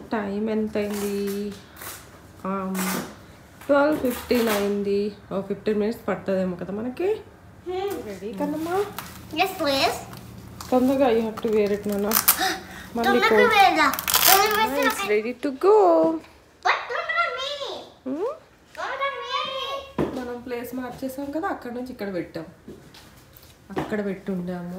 Time ఎంత అయింది twelve fifteen అయింది ఓ ఫిఫ్టీన్ మినిట్స్ పడుతుందేమో కదా మనకి రెడీ కదమ్మా Yes, please. తొందరగా you have to wear it నాన్న మళ్ళీ Don't look at me. Don't look at it's ready to go But don't look at me. Don't look at me. మనం place మార్చేసాం కదా అక్కడ నుంచి ఇక్కడ పెట్టాం అక్కడ పెట్టుండాము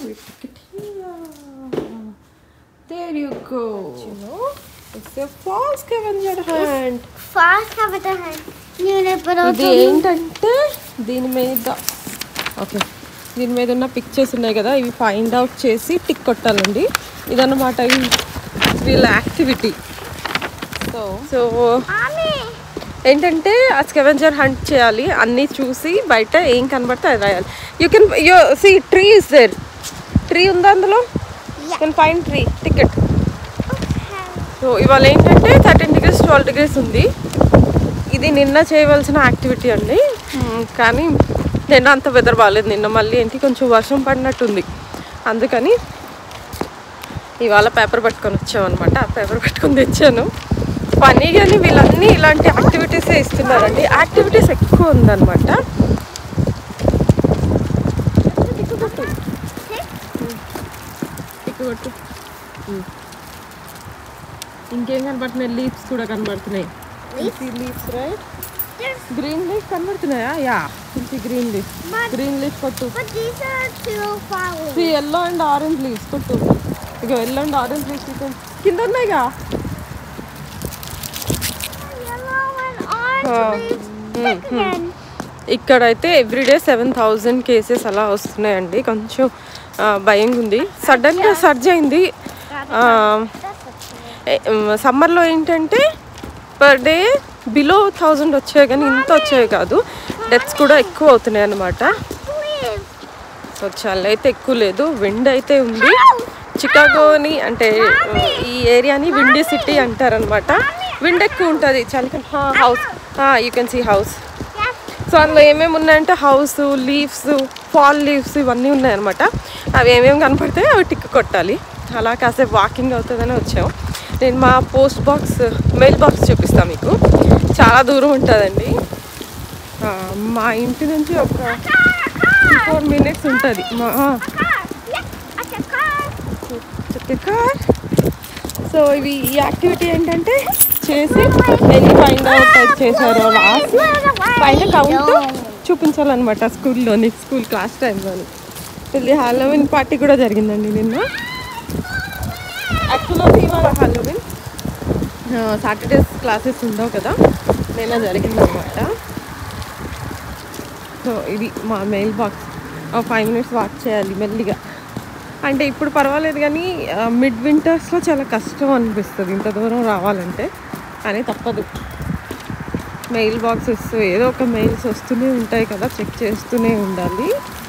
there you go it's a false scavenger hunt Fast cover the hand. నేను ఎప్పుడు ఇది ఏంటంటే దీని మీద ఓకే దీని మీద ఉన్న పిక్చర్స్ ఉన్నాయి కదా ఇవి ఫైండ్ అవుట్ చేసి టిక్ కొట్టాలండి ఇదన్నమాట ఈ వీళ్ళ యాక్టివిటీ సో సో Mommy. ఏంటంటే ఆ స్కెవెంజర్ హంట్ చేయాలి అన్నీ చూసి బయట ఏం కనబడితే అది రాయాలి you can you see tree is there tree ఉందా అందులో Yeah. Can find tree tick it so ఇవాళ ఏంటంటే థర్టీన్ డిగ్రీస్ ట్వెల్వ్ డిగ్రీస్ ఉంది ఇది నిన్న చేయవలసిన యాక్టివిటీ అండి మ్మ్, కానీ నిన్న అంత వెదర్ బాగాలేదు నిన్న మళ్ళీ ఏంటి కొంచెం వర్షం పడినట్టుంది అందుకని ఇవాళ పేపర్ పట్టుకొని వచ్చామన్నమాట ఆ పేపర్ పట్టుకొని తెచ్చాను పని కానీ వీళ్ళన్నీ ఇలాంటి యాక్టివిటీసే ఇస్తున్నారండి యాక్టివిటీస్ ఎక్కువ ఉందన్నమాట కొట్టు ఇంకేం కనబడుతున్నాయి లీవ్స్ కూడా కనబడుతున్నాయి leaves right There's, green leaf కనబడుతున్నాయా యా ఇంటి గ్రీన్ లీఫ్ గ్రీన్ లీఫ్ కొట్టు but these are two flowers. Yellow and orange leaves కొట్టు ఇక ఎల్లో అండ్ ఆరెంజ్ లీవ్స్ కింద ఉన్నాయిగా Yellow and orange Oh. leaves. Hmm, Look again. ఇక్కడైతే everyday seven thousand cases అలా వస్తున్నాయండి కొంచెం ఆ, భయంగా ఉంది సడన్గా సర్జ్ అయింది That's a సమ్మర్లో ఏంటంటే పర్ డే బిలో థౌజండ్ వచ్చాయి కానీ ఇంత వచ్చాయి కాదు డెత్స్ కూడా ఎక్కువ అవుతున్నాయి అన్నమాట Please. సో చలి అయితే ఎక్కువ లేదు విండ్ అయితే ఉంది చికాగోని అంటే ఈ ఏరియాని విండీ సిటీ అంటారనమాట విండ్ ఎక్కువ ఉంటుంది చలి house you can see house Yes. So అందులో ఏమేమి ఉన్నాయంటే హౌస్ లీవ్స్ ఫాల్ లీవ్స్ ఇవన్నీ ఉన్నాయన్నమాట అవి ఏమేమి కనపడితే అవి టిక్ కొట్టాలి అలా కాసేపు వాకింగ్ అవుతుందని వచ్చాము నేను మా పోస్ట్ బాక్స్ మెయిల్ బాక్స్ చూపిస్తాను మీకు చాలా దూరం ఉంటుందండి ఆ, మా ఇంటి నుంచి ఒక ఫోర్ మినిట్స్ ఉంటుంది మా Car. Yes. That's a car. Car so ఇవి ఈ యాక్టివిటీ ఏంటంటే చేసి ఎన్ని ఫైండ్ అవుట్ చేశారో రాసి పైన కౌంట్ చూపించాలన్నమాట స్కూల్లోని స్కూల్ క్లాస్ టైంలోని పెళ్ళి హాలోవిన్ పార్టీ కూడా జరిగిందండి నిన్న యాక్చువల్గా ఇవాళ హాలోవిన్ సాటర్డేస్ క్లాసెస్ ఉండవు కదా నిన్న జరిగిందనమాట సో ఇది మా mail box five minutes walk చేయాలి మెల్లిగా అంటే ఇప్పుడు పర్వాలేదు కానీ మిడ్ వింటర్స్లో చాలా కష్టం అనిపిస్తుంది ఇంత దూరం రావాలంటే కానీ తప్పదు మెయిల్ బాక్సెస్ ఏదో ఒక మెయిల్స్ వస్తూనే ఉంటాయి కదా చెక్ చేస్తూనే ఉండాలి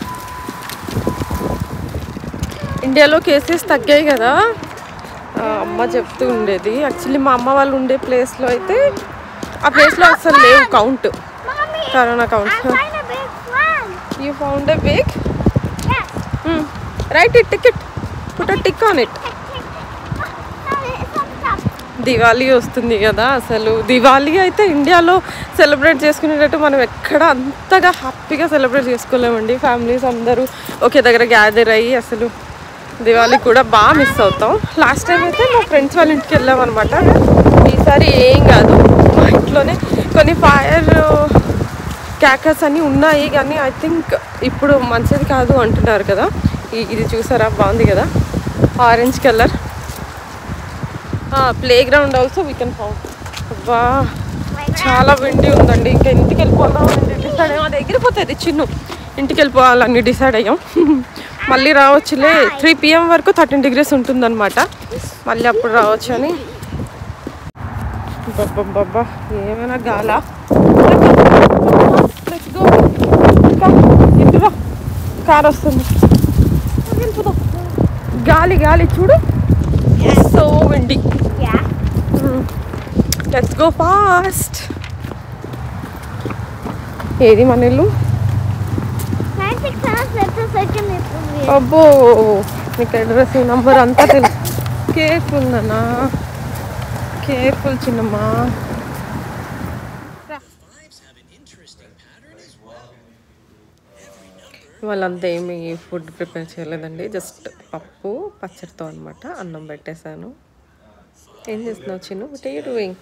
ఇండియాలో కేసెస్ తగ్గాయి కదా ఆ, అమ్మ చెప్తూ ఉండేది యాక్చువల్లీ మా అమ్మ వాళ్ళు ఉండే ప్లేస్లో అయితే ఆ ప్లేస్లో అసలు లేవు can't Mommy. Corona I can't find a big flag. You found a big Yes. Right it tick it put a tick on it Mommy, it's on top. Diwali వస్తుంది కదా అసలు దివాళీ అయితే ఇండియాలో సెలబ్రేట్ చేసుకునేటట్టు మనం ఎక్కడ అంతగా హ్యాపీగా సెలబ్రేట్ చేసుకోలేమండి ఫ్యామిలీస్ అందరూ ఒకే దగ్గర గ్యాదర్ అయ్యి అసలు దివాళీ కూడా బాగా మిస్ అవుతాం లాస్ట్ టైం అయితే మా ఫ్రెండ్స్ వాళ్ళ ఇంటికి వెళ్ళాం అనమాట ఈసారి ఏం కాదు మా ఇంట్లోనే కొన్ని ఫైర్ క్యాకర్స్ అన్నీ ఉన్నాయి కానీ ఐ థింక్ ఇప్పుడు మంచిది కాదు అంటున్నారు కదా ఈ- ఇది చూసారా బాగుంది కదా orange colour playground also we can found అబ్బా చాలా విండి ఉందండి ఇంకా ఇంటికి వెళ్ళిపోదాం డిసైడ్ అయ్యాం అది ఎగిరిపోతుంది చిన్ను ఇంటికి వెళ్ళిపోవాలని డిసైడ్ అయ్యాం మళ్ళీ రావచ్చులే త్రీ పిఎం వరకు థర్టీన్ డిగ్రీస్ ఉంటుందన్నమాట మళ్ళీ అప్పుడు రావచ్చు అని బాబా ఏమైనా గాలా Let's go. Come, ఇటురా కార్ వస్తుంది వెళ్ళిపోదాం గాలి గాలి చూడు so windy Yeah. Let's go fast ఏది మన ఇల్లు Nine six seven seven second is the అబ్బో నీకు అడ్రస్ నంబర్ అంతా తెలుసు కేర్ఫుల్ నాన్న కేర్ఫుల్ చిన్నమ్మా వాళ్ళంతా ఏమి ఫుడ్ ప్రిపేర్ చేయలేదండి జస్ట్ పప్పు పచ్చడితో అనమాట అన్నం పెట్టేశాను ఏం చేస్తున్నావు చిన్ను వాట్ యూ డూయింగ్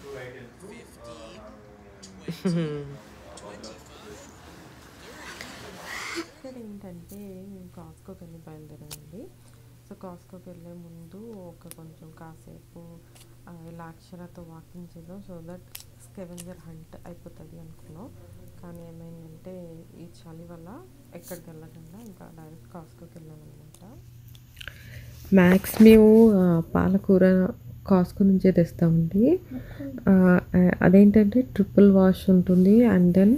ఇక్కడ ఏంటంటే మేము కాస్కోకి వెళ్ళి బయలుదేరామండి సో కాస్కోకి వెళ్ళే ముందు ఒక కొంచెం కాసేపు ఆ, ఇలా అక్షరతో వాకింగ్ చేద్దాం సో దట్ స్కెవెంజర్ హంట్ అయిపోతుంది అనుకున్నాం కానీ ఏమైందంటే ఈ చలి వల్ల ఎక్కడికి వెళ్ళకుండా ఇంకా డైరెక్ట్ కాస్కోకి వెళ్ళాను అనమాట మ్యాక్స్ మేము ఆ, పాలకూర కాస్కో నుంచే తెస్తామండి ఆ, ఆ- అదేంటంటే ట్రిపుల్ వాష్ ఉంటుంది అండ్ దెన్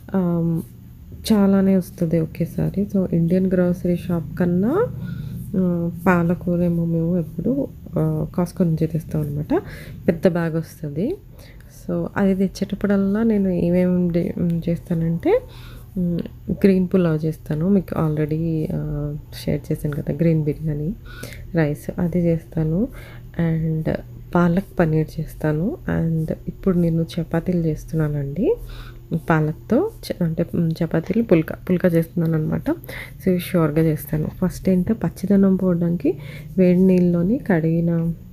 చాలానే వస్తుంది ఒకేసారి సో ఇండియన్ గ్రాసరీ షాప్ కన్నా ఆ, పాలకూర ఏమో మేము ఎప్పుడు ఆ, కాస్కో నుంచే తెస్తాం అనమాట పెద్ద బ్యాగ్ వస్తుంది సో అది తెచ్చేటప్పుడల్లా నేను ఏమేమి డి- చేస్తానంటే మ్, గ్రీన్ పులావ్ చేస్తాను మీకు ఆల్రెడీ ఆ, షేర్ చేశాను కదా గ్రీన్ బిర్యానీ రైస్ అది చేస్తాను అండ్ పాలక్ పన్నీర్ చేస్తాను అండ్ ఇప్పుడు నేను చపాతీలు చేస్తున్నానండి పాలక్తో చ- అంటే మ్, చపాతీలు పుల్కా పుల్కా చేస్తున్నాను అనమాట సో షూర్గా చేస్తాను ఫస్ట్ ఏంటంటే పచ్చిదనం పోవడానికి వేడి నీళ్ళలోని కడిగిన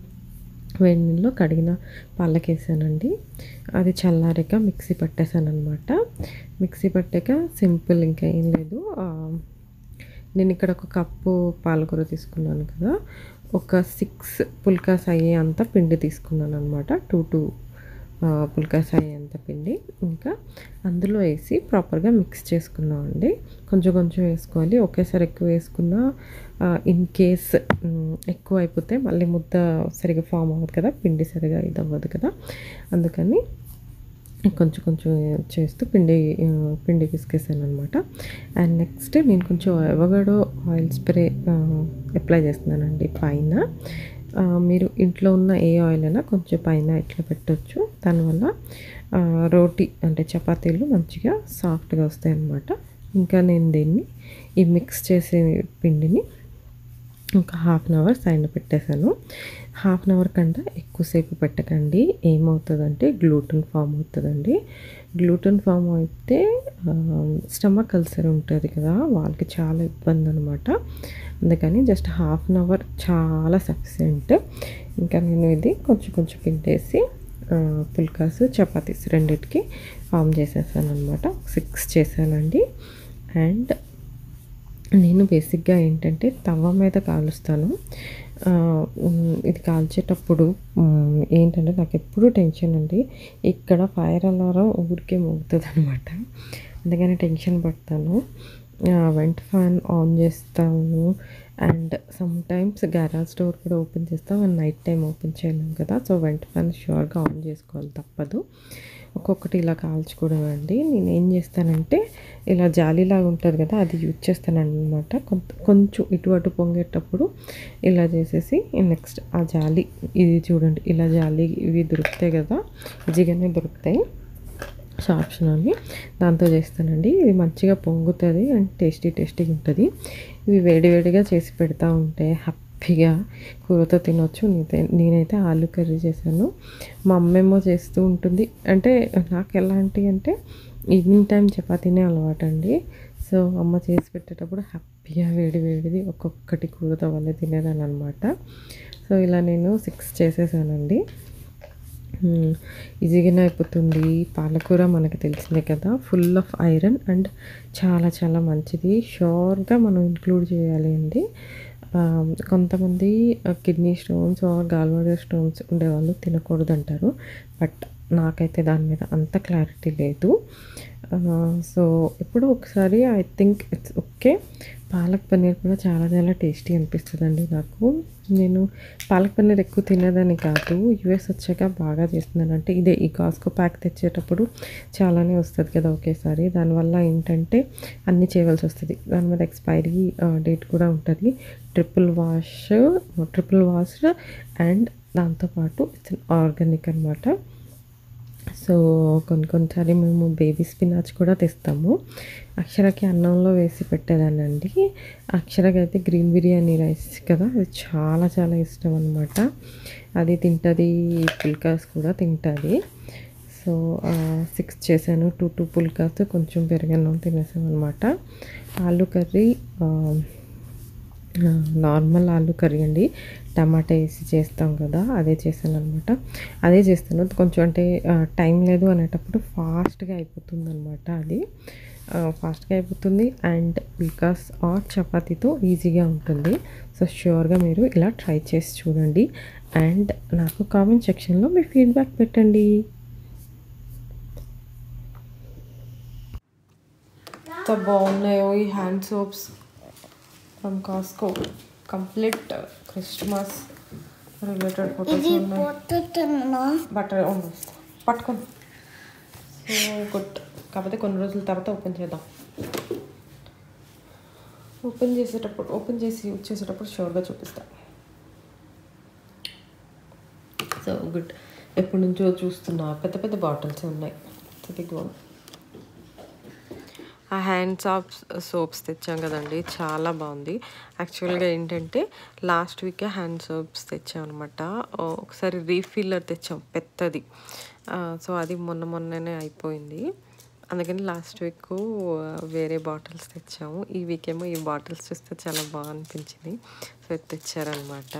వేడి నీళ్ళలో కడిగిన పాలక్ వేసానండి అది చల్లారాక మిక్సీ పట్టేసాను అనమాట మిక్సీ పట్టాక సింపుల్ ఇంకా ఏం లేదు ఆ, నేను ఇక్కడ ఒక కప్పు పాలకూర తీసుకున్నాను కదా ఒక సిక్స్ పుల్కాస్ అయ్యే అంత పిండి తీసుకున్నాను అనమాట టూ టూ పుల్కాస్ అయ్యే అంత పిండి ఇంకా అందులో వేసి ప్రాపర్గా మిక్స్ చేసుకున్నామండి కొంచెం కొంచెం వేసుకోవాలి ఒకేసారి ఎక్కువ వేసుకున్నా ఇన్ కేస్ ఎక్కువ అయిపోతే మళ్ళీ ముద్ద సరిగా ఫామ్ అవ్వదు కదా పిండి సరిగా ఇది అవ్వదు కదా అందుకని కొంచెం కొంచెం చేస్తూ పిండి ఆ, పిండి పిసికేసాను అనమాట అండ్ నెక్స్ట్ నేను కొంచెం ఎవగడో ఆయిల్ స్ప్రే అప్లై చేస్తున్నానండి పైన ఆ, మీరు ఇంట్లో ఉన్న ఏ ఆయిల్ అయినా కొంచెం పైన ఇట్లా పెట్టొచ్చు దానివల్ల ఆ, రోటీ అంటే చపాతీలు మంచిగా సాఫ్ట్గా వస్తాయి అన్నమాట ఇంకా నేను దీన్ని ఈ మిక్స్ చేసే పిండిని ఒక హాఫ్ అన్ అవర్ సైడ్ పెట్టేశాను హాఫ్ అన్ అవర్ కంటే ఎక్కువసేపు పెట్టకండి ఏమవుతుందంటే గ్లూటెన్ ఫామ్ అవుతుందండి గ్లూటెన్ ఫామ్ అయితే స్టమక్ అల్సర్ ఉంటుంది కదా వాళ్ళకి చాలా ఇబ్బంది అనమాట అందుకని జస్ట్ హాఫ్ అన్ అవర్ చాలా సఫిషియెంట్ ఇంకా నేను ఇది కొంచెం కొంచెం పిండేసి ఆ, పుల్కాస్ చపాతీస్ రెండిటికి ఫామ్ చేసేసాను అనమాట సిక్స్ చేశానండి అండ్ నేను బేసిక్గా ఏంటంటే తవ మీద కాలుస్తాను ఆ, ఉమ్, ఇది కాల్చేటప్పుడు ఉమ్, ఏంటంటే నాకు ఎప్పుడూ టెన్షన్ అండి ఇక్కడ ఫైర్ అలారం ఊరికే మోగుతుంది అనమాట అందుకని టెన్షన్ పడతాను వెంట్ ఫ్యాన్ ఆన్ చేస్తాను and sometimes garage door కూడా ఓపెన్ చేస్తాం అండ్ నైట్ టైం ఓపెన్ చేయలేం కదా సో వెంట్ ఫ్యాన్ ష్యూర్గా ఆన్ చేసుకోవాలి తప్పదు ఒక్కొక్కటి ఇలా కాల్చుకోవడం అండి నేను ఏం చేస్తానంటే ఇలా జాలీలాగా ఉంటుంది కదా అది యూజ్ చేస్తాను అనమాట కొంత కొంచెం ఇటు అటు పొంగేటప్పుడు ఇలా చేసేసి నెక్స్ట్ ఆ జాలి ఇది చూడండి ఇలా జాలి ఇవి దొరుకుతాయి కదా ఈజీగానే దొరుకుతాయి సో ఆప్షన్ అని దాంతో చేస్తానండి ఇది మంచిగా పొంగుతుంది అండ్ టేస్టీ టేస్టీగా ఉంటుంది ఇవి వేడివేడిగా చేసి పెడతా ఉంటే హ్యాపీగా కూరతో తినొచ్చు నేనైతే నేనైతే ఆలు కర్రీ చేశాను మా అమ్మేమో చేస్తూ ఉంటుంది అంటే నాకు ఎలాంటి అంటే ఈవినింగ్ టైం చపాతీనే అలవాటు అండి సో అమ్మ చేసి పెట్టేటప్పుడు హ్యాపీగా వేడి వేడిది ఒక్కొక్కటి కూరతో వల్ల తినేదాన్ని అనమాట సో ఇలా నేను సిక్స్ చేసేసానండి మ్మ్. ఈజీగానే అయిపోతుంది పాలకూర మనకు తెలిసిందే కదా ఫుల్ ఆఫ్ ఐరన్ అండ్ చాలా చాలా మంచిది షూర్గా మనం ఇంక్లూడ్ చేయాలి అండి ఆ, కొంతమంది kidney stones or gallbladder stones ఉండేవాళ్ళు తినకూడదు అంటారు బట్ నాకైతే దాని మీద అంత క్లారిటీ లేదు సో ఎప్పుడో ఒకసారి I think it's okay palak paneer కూడా చాలా చాలా టేస్టీ అనిపిస్తుంది అండి నాకు నేను పాలక్ పన్నీర్ ఎక్కువ తినేదని కాదు యూఎస్ వచ్చాక బాగా చేస్తున్నాను అంటే ఇదే ఈ కాస్కో ప్యాక్ తెచ్చేటప్పుడు చాలానే వస్తుంది కదా ఒకేసారి దానివల్ల ఏంటంటే అన్నీ చేయవలసి వస్తుంది దాని మీద ఎక్స్పైరీ డేట్ కూడా ఉంటుంది triple wash triple wash and దాంతోపాటు ఇట్స్ ఆర్గానిక్ అనమాట సో కొన్ని కొన్నిసారి మేము బేబీ స్పినాచ్ కూడా తెస్తాము అక్షరకి అన్నంలో వేసి పెట్టేదానండి అక్షరకి అయితే గ్రీన్ బిర్యానీ రైస్ కదా అది చాలా చాలా ఇష్టం అనమాట అది తింటుంది పుల్కాస్ కూడా తింటుంది సో సిక్స్ చేశాను టూ టూ పుల్కాస్ కొంచెం పెరగన్నం తినేసాం అనమాట ఆలు కర్రీ ఆ, నార్మల్ ఆలు కర్రీ అండి టమాటా వేసి చేస్తాం కదా అదే చేశాను అనమాట అదే చేస్తాను కొంచెం అంటే ఆ, టైం లేదు అనేటప్పుడు ఫాస్ట్గా అయిపోతుంది అనమాట అది ఆ, ఫాస్ట్గా అయిపోతుంది అండ్ బికాస్ ఆర్ చపాతీతో ఈజీగా ఉంటుంది సో ష్యూర్గా మీరు ఇలా ట్రై చేసి చూడండి అండ్ నాకు కామెంట్ సెక్షన్లో మీ ఫీడ్బ్యాక్ పెట్టండి ఎంత బాగున్నాయో ఈ hand soaps from Costco complete Christmas related photos ఇది ఉన్నాయి పోతున్నా బటర్ పట్టుకోండి సో గుడ్ కాకపోతే కొన్ని రోజుల తర్వాత ఓపెన్ చేద్దాం ఓపెన్ చేసేటప్పుడు ఓపెన్ చేసి యూజ్ చేసేటప్పుడు షూర్గా చూపిస్తా సో గుడ్ ఎప్పటి నుంచో చూస్తున్నా పెద్ద పెద్ద బాటిల్స్ ఉన్నాయి బిగ్ వన్ ఆ హ్యాండ్ సాప్స్ సోప్స్ తెచ్చాం కదండి చాలా బాగుంది యాక్చువల్గా ఏంటంటే లాస్ట్ వీకే హ్యాండ్ సోప్స్ తెచ్చాం అనమాట ఒకసారి రీఫిల్లర్ తెచ్చాం పెద్దది సో అది మొన్న మొన్ననే అయిపోయింది అందుకని లాస్ట్ వీక్ వేరే బాటిల్స్ తెచ్చాము ఈ వీక్ ఏమో ఈ బాటిల్స్ చూస్తే చాలా బాగా అనిపించింది సో ఇది తెచ్చారనమాట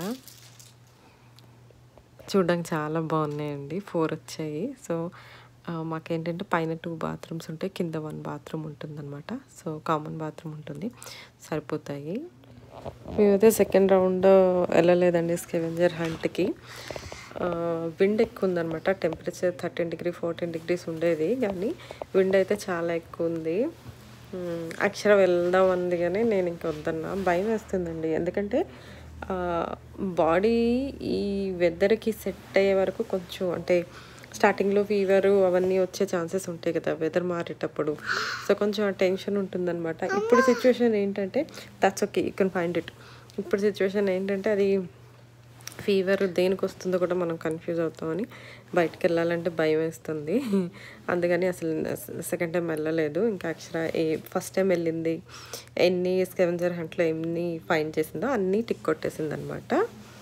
చూడడానికి చాలా బాగున్నాయండి ఫోర్ వచ్చాయి సో ఆ, మాకేంటంటే పైన టూ బాత్రూమ్స్ ఉంటాయి కింద వన్ బాత్రూమ్ ఉంటుందన్నమాట సో కామన్ బాత్రూమ్ ఉంటుంది సరిపోతాయి మేమైతే సెకండ్ రౌండ్ వెళ్ళలేదండి స్కెవెంజర్ హంట్కి విండ్ ఎక్కువ ఉందన్నమాట temperature thirteen degree fourteen degrees ఉండేది కానీ విండ్ అయితే చాలా ఎక్కువ ఉంది మ్మ్, అక్షర వెళ్దాం అంది కానీ నేను ఇంక వద్దన్నా భయం వేస్తుందండి ఎందుకంటే బాడీ ఈ వెదర్కి సెట్ అయ్యే వరకు కొంచెం అంటే స్టార్టింగ్లో ఫీవర్ అవన్నీ వచ్చే ఛాన్సెస్ ఉంటాయి కదా వెదర్ మారేటప్పుడు సో కొంచెం టెన్షన్ ఉంటుందన్నమాట ఇప్పుడు సిచ్యువేషన్ ఏంటంటే that's okay you can find it ఇప్పుడు సిచ్యువేషన్ ఏంటంటే అది ఫీవర్ దేనికి వస్తుందో కూడా మనం కన్ఫ్యూజ్ అవుతామని బయటకు వెళ్ళాలంటే భయం వేస్తుంది అందుకని అసలు సెకండ్ టైం వెళ్ళలేదు ఇంకా అక్షర ఏ ఫస్ట్ టైం వెళ్ళింది ఎన్ని స్కెవెంజర్ హంట్లో ఎన్ని ఫైన్ చేసిందో అన్నీ టిక్ కొట్టేసింది అనమాట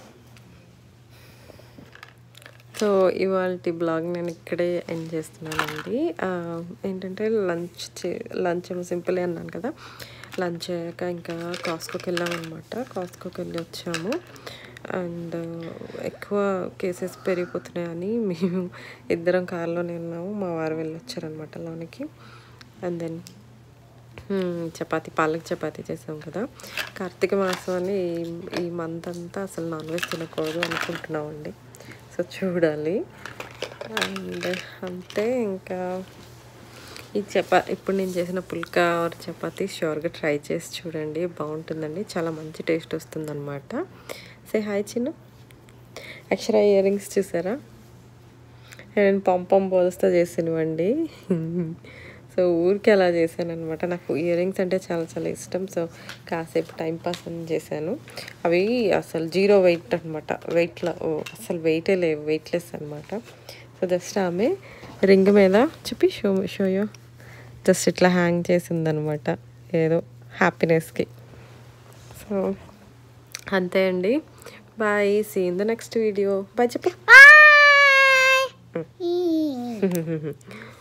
సో ఇవాళ బ్లాగ్ నేను ఇక్కడే ఎండ్ చేస్తున్నానండి ఆ, ఏంటంటే లంచ్ చే లంచ్ ఏమో సింపుల్ అన్నాను కదా లంచ్ అయ్యాక ఇంకా కాస్కోకి వెళ్ళామన్నమాట కాస్కోకి వెళ్ళి వచ్చాము అండ్ ఎక్కువ కేసెస్ పెరిగిపోతున్నాయని మేము ఇద్దరం కార్లోనే ఉన్నాము మా వారు వెళ్ళొచ్చారనమాట లోనికి and then hmm, chapati palak chapati చేసాం కదా కార్తీక మాసం అని ఈ- ఈ మంత్ అంతా అసలు నాన్ వెజ్ తినకూడదు అనుకుంటున్నామండి సో చూడాలి అండ్ అంతే ఇంకా ఈ చపా ఇప్పుడు నేను చేసిన పుల్కా ఆర్ చపాతీ షూర్గా ట్రై చేసి చూడండి బాగుంటుందండి చాలా మంచి టేస్ట్ వస్తుందన్నమాట say hi Chinnu Akshara earrings చూసారా నేను పంపం పోలుస్తా చేసినవండి సో ఊరికి అలా చేశాను అనమాట నాకు ఇయర్ రింగ్స్ అంటే చాలా చాలా ఇష్టం సో కాసేపు టైం పాస్ అని చేశాను అవి అసలు జీరో వెయిట్ అనమాట వెయిట్లో అసలు వెయిటే లేవు వెయిట్లెస్ అనమాట సో జస్ట్ ఆమె రింగ్ మీద చూపి షో షోయో జస్ట్ ఇట్లా హ్యాంగ్ చేసిందనమాట ఏదో హ్యాపీనెస్కి సో అంతే అండి bye see in the next video bye చెప్పు Bye.